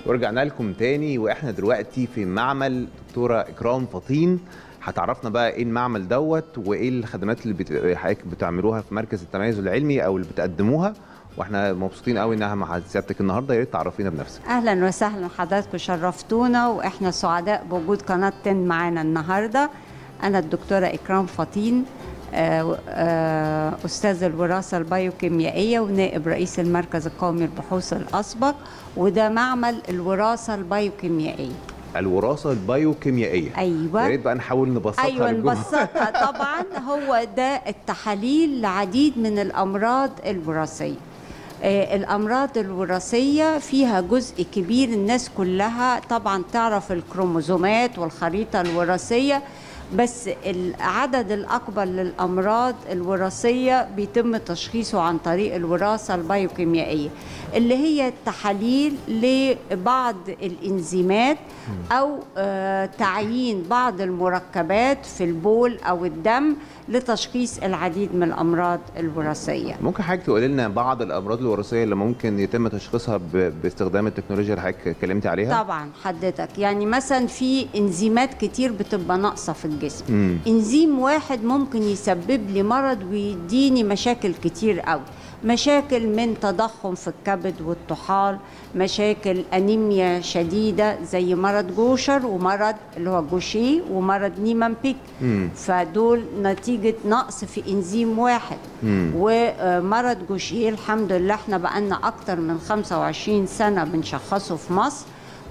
ورجعنا لكم تاني واحنا دلوقتي في معمل دكتوره اكرام فطين هتعرفنا بقى ايه المعمل دوت وايه الخدمات اللي بت... حضرتك بتعملوها في مركز التميز العلمي او اللي بتقدموها واحنا مبسوطين قوي انها مع سيادتك النهارده يا ريت تعرفينا بنفسك اهلا وسهلا حضراتكم شرفتونا واحنا سعداء بوجود قناه 10 معانا النهارده انا الدكتوره اكرام فطين آه، آه، استاذ الوراثه البيوكيميائيه ونائب رئيس المركز القومي للبحوث الاسبق وده معمل الوراثه البيوكيميائيه الوراثه البيوكيميائيه ايوه يا ريت بقى نحاول نبسطها ايوه للجمهور. نبسطها طبعا هو ده التحاليل لعديد من الامراض الوراثيه آه، الامراض الوراثيه فيها جزء كبير الناس كلها طبعا تعرف الكروموزومات والخريطه الوراثيه بس العدد الاكبر للامراض الوراثيه بيتم تشخيصه عن طريق الوراثه البيوكيميائيه اللي هي التحاليل لبعض الانزيمات او آه، تعيين بعض المركبات في البول او الدم لتشخيص العديد من الامراض الوراثيه ممكن حضرتك تقولي لنا بعض الامراض الوراثيه اللي ممكن يتم تشخيصها ب... باستخدام التكنولوجيا اللي حضرتك اتكلمتي عليها طبعا حضرتك يعني مثلا في انزيمات كتير بتبقى ناقصه في الجسم مم. انزيم واحد ممكن يسبب لي مرض ويديني مشاكل كتير قوي مشاكل من تضخم في الكبد والطحال مشاكل انيميا شديده زي مرض جوشر ومرض اللي هو جوشيه ومرض نيمان بيك مم. فدول نتيجه نقص في انزيم واحد مم. ومرض جوشيه الحمد لله احنا بقالنا اكتر من 25 سنه بنشخصه في مصر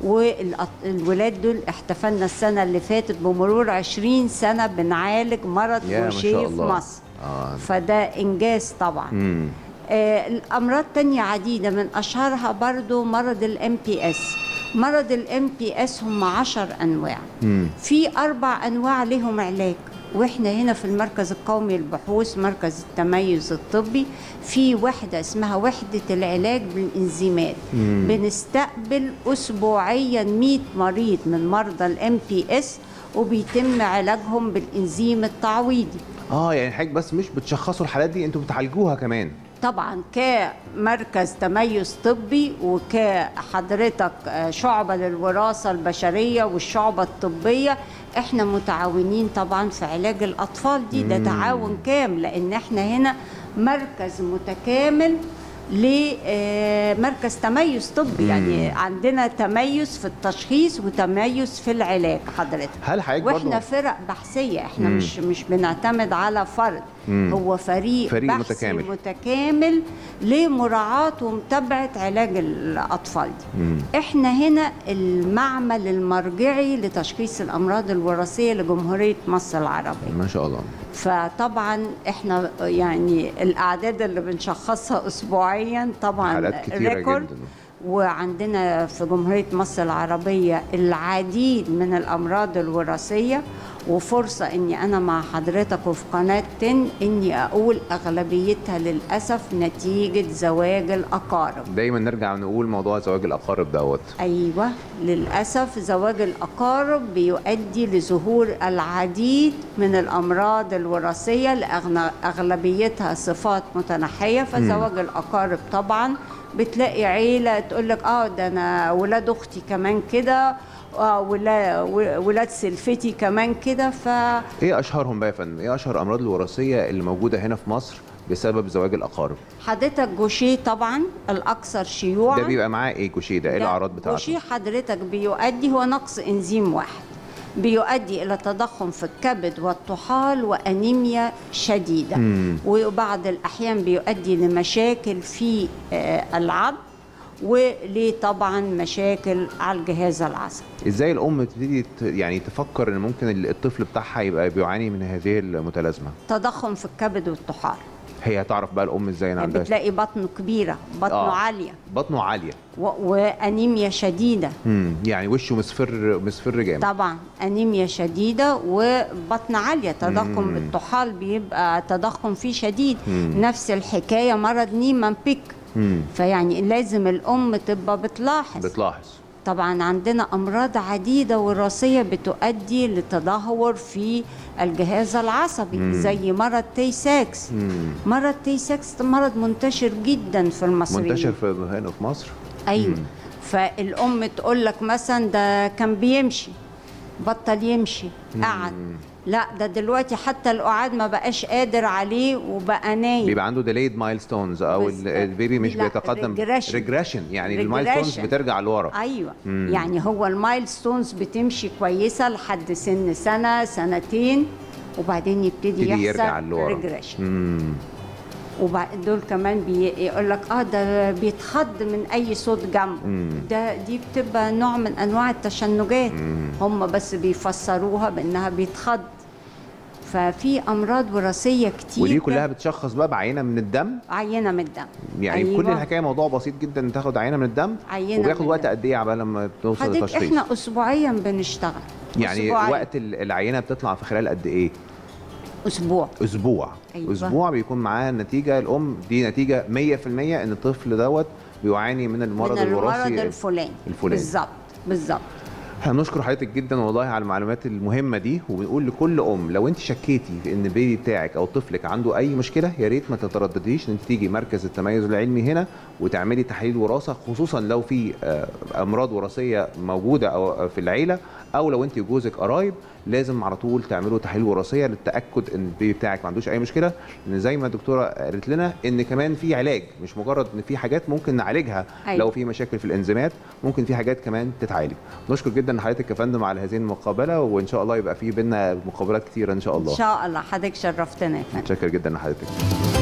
والولاد دول احتفلنا السنه اللي فاتت بمرور 20 سنه بنعالج مرض يا ما جوشيه شاء في الله. مصر آه. فده انجاز طبعا مم. آه الامراض تانية عديده من اشهرها برضو مرض الام بي اس مرض الام بي اس هم 10 انواع مم. في اربع انواع لهم علاج واحنا هنا في المركز القومي للبحوث مركز التميز الطبي في وحده اسمها وحده العلاج بالانزيمات مم. بنستقبل اسبوعيا 100 مريض من مرضى الام بي اس وبيتم علاجهم بالانزيم التعويضي اه يعني حضرتك بس مش بتشخصوا الحالات دي انتوا بتعالجوها كمان طبعا كمركز تميز طبي وكحضرتك آه، شعبة للوراثة البشرية والشعبة الطبية احنا متعاونين طبعا في علاج الأطفال دي ده تعاون كام لأن احنا هنا مركز متكامل لمركز تميز طبي يعني عندنا تميز في التشخيص وتميز في العلاج حضرتك هل حضرتك واحنا برضه فرق بحثيه احنا مم. مش مش بنعتمد على فرد مم. هو فريق, فريق بحثي متكامل. متكامل لمراعاه ومتابعه علاج الاطفال دي مم. احنا هنا المعمل المرجعي لتشخيص الامراض الوراثيه لجمهوريه مصر العربيه ما شاء الله فطبعا احنا يعني الاعداد اللي بنشخصها اسبوعيا طبعا حالات كتيرة ريكورد جدا. وعندنا في جمهورية مصر العربية العديد من الأمراض الوراثية وفرصة أني أنا مع حضرتك وفي قناة 10 أني أقول أغلبيتها للأسف نتيجة زواج الأقارب دايما نرجع نقول موضوع زواج الاقارب دوت أيوة للأسف زواج الأقارب بيؤدي لظهور العديد من الأمراض الوراثية لأغلبيتها صفات متنحية فزواج الأقارب طبعا بتلاقي عيلة تقول لك اه ده أنا ولاد أختي كمان كده اه ولا ولاد سلفتي كمان كده ف ايه اشهرهم بقى يا فندم ايه اشهر الامراض الوراثيه اللي موجوده هنا في مصر بسبب زواج الاقارب حضرتك جوشيه طبعا الأكثر شيوعا ده بيبقى معاه ايه جوشيه ده ايه ده الاعراض بتاعته جوشيه حضرتك بيؤدي هو نقص انزيم واحد بيؤدي الى تضخم في الكبد والطحال وانيميا شديده مم. وبعض الاحيان بيؤدي لمشاكل في آه، العظم وليه طبعا مشاكل على الجهاز العصبي ازاي الام تبتدي ت- يعني تفكر ان ممكن الطفل بتاعها يبقى بيعاني من هذه المتلازمه تضخم في الكبد والطحال هي هتعرف بقى الام ازاي ان يعني عندها بتلاقي بطنه كبيره بطنه آه. عاليه بطنه عاليه و- وانيميا شديده امم يعني وشه مصفر مصفر جامد طبعا انيميا شديده وبطن عاليه تضخم مم. الطحال بيبقى تضخم فيه شديد مم. نفس الحكايه مرض نيمان بيك امم فيعني لازم الام تبقى بتلاحظ بتلاحظ طبعا عندنا امراض عديده وراثيه بتؤدي لتدهور في الجهاز العصبي مم. زي مرض تي ساكس امم مرض تي ساكس ده مرض منتشر جدا في المصريين منتشر في هنا في مصر ايوه مم. فالام تقول لك مثلا ده كان بيمشي بطل يمشي قعد لا ده دلوقتي حتى القعاد ما بقاش قادر عليه وبقى نايم بيبقى عنده ديليد مايلستونز او ال- بس- البيبي مش لا، بيتقدم regression. ريجريشن يعني المايلستونز regression. بترجع لورا ايوه يعني هو المايلستونز بتمشي كويسه لحد سن سنه سنتين وبعدين يبتدي يبتدي يحصل يرجع لورا. ريجريشن مم. وبعد دول كمان بيقول لك اه ده بيتخض من اي صوت جنبه مم. ده دي بتبقى نوع من انواع التشنجات هم بس بيفسروها بانها بيتخض ففي امراض وراثيه كتير ودي كلها بتشخص بقى بعينه من الدم عينه من الدم يعني أيوة. كل الحكايه موضوع بسيط جدا تاخد عينه من الدم عينة وبياخد من وقت الدم. قد ايه عبال لما توصل حضرتك للتشخيص احنا اسبوعيا بنشتغل يعني أسبوعياً. وقت ال- العينه بتطلع في خلال قد ايه اسبوع اسبوع أيوة. اسبوع بيكون معاه النتيجه الام دي نتيجه 100% ان الطفل دوت بيعاني من المرض من المرض الوراثي الفلاني الفلاني. بالظبط بالظبط هنشكر حضرتك جدا والله على المعلومات المهمه دي وبنقول لكل ام لو انت شكيتي في ان البيبي بتاعك او طفلك عنده اي مشكله يا ريت ما تتردديش ان انت تيجي مركز التميز العلمي هنا وتعملي تحليل وراثه خصوصا لو في آه، امراض وراثيه موجوده او في العيله او لو انت وجوزك قرايب لازم على طول تعملوا تحاليل وراثيه للتاكد ان البيبي بتاعك ما عندوش اي مشكله لان زي ما الدكتوره قالت لنا ان كمان في علاج مش مجرد ان في حاجات ممكن نعالجها أيوة. لو في مشاكل في الانزيمات ممكن في حاجات كمان تتعالج نشكر جدا حضرتك يا فندم على هذه المقابله وان شاء الله يبقى في بينا مقابلات كتيره ان شاء ان الله شاء الله حضرتك شرفتنا يا فندم متشكر جدا لحضرتك